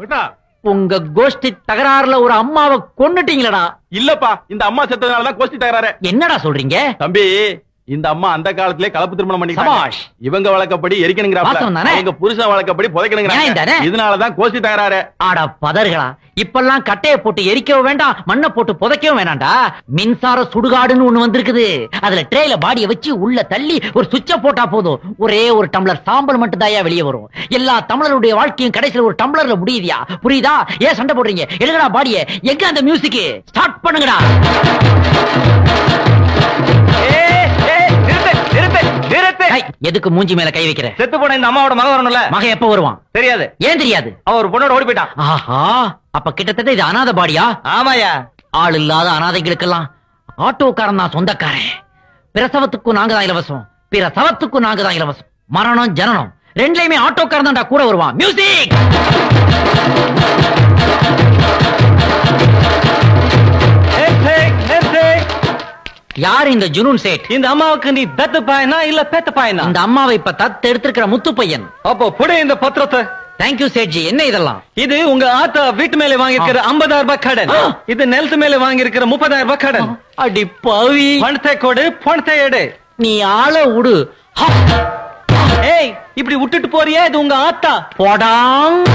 விட்டா உங்க கோஷ்டி தகராறுல ஒரு அம்மாவை கொன்னுட்டீங்களடா இல்லப்பா இந்த அம்மா செத்ததுனாலதான் கோஷ்டி தகராறு என்னடா சொல்றீங்க தம்பி இந்த அம்மா அந்த காலத்திலே கலப்பு திருமணம் பண்ணிட்டாங்க சபாஷ். இவங்க வழக்கப்படி எரிக்கணுங்கிறாப்ல வாஸ்தவம் தானே? அவங்க புருஷன் வழக்கப்படி நியாயம் தானே? புதைக்கணுங்கிறாங்க இதனாலதான் கோஷ்டி தகராறு ஆட பதர்களா இப்பெல்லாம் கட்டைய போட்டு எரிக்கவும் வேண்டாம் மண்ணை போட்டு புதைக்கவும் வேணாம்டா மின்சார சுடுகாடுன்னு ஒண்ணு வந்திருக்குது அதுல ட்ரேல பாடிய வச்சு உள்ள தள்ளி ஒரு சுவிட்ச போட்டா போதும் ஒரே ஒரு டம்ளர் சாம்பல் மட்டும் தாயா வெளியே வரும் எல்லா தமிழருடைய வாழ்க்கையும் கடைசியில ஒரு டம்ளர்ல முடியுதியா புரியுதா ஏன் சண்டை போடுறீங்க எடுங்கடா பாடிய எங்க அந்த மியூசிக் ஸ்டார்ட் பண்ணுங்கடா ஏய், எதுக்கு மூஞ்சி மேல கை வைக்கிற செத்து போன இந்த அம்மாவோட மகன் வரணும்ல மகன் எப்ப வருவான் தெரியாது ஏன் தெரியாது அவன் ஒரு பொண்ணோட ஓடி போயிட்டான் ஆஹா அப்ப கிட்டத்தட்ட இது அனாத பாடியா ஆமாயா ஆள் இல்லாத அனாதைகளுக்கெல்லாம் ஆட்டோக்காரன் தான் சொந்தக்காரன் பிரசவத்துக்கும் நாங்க தான் இலவசம் பிற சவத்துக்கும் நாங்க தான் இலவசம் மரணம் ஜனனம் ரெண்டுலயுமே ஆட்டோக்காரன் தான்டா கூட வருவான் மியூசிக் யார் இந்த ஜுனூன் சேட் இந்த அம்மாவுக்கு நீ பெத்த பாயனா இல்ல பெத்த பாயனா இந்த அம்மாவை இப்ப தத்து எடுத்திருக்கிற முத்து பையன் அப்போ புடி இந்த பத்திரத்தை தேங்க்யூ சேட்ஜி என்ன இதெல்லாம் இது உங்க ஆத்தா வீட்டு மேல வாங்கியிருக்கிற ஐம்பதாயிரம் ரூபாய் கடன் ஆ. இது நிலத்து மேல வாங்கியிருக்கிற முப்பதாயிரம் ரூபாய் கடன் அடி பாவி பணத்தை கொடு பணத்தை எடு நீ ஆள விடு ஏய் இப்படி விட்டுட்டு போறியே இது உங்க ஆத்தா போடாங்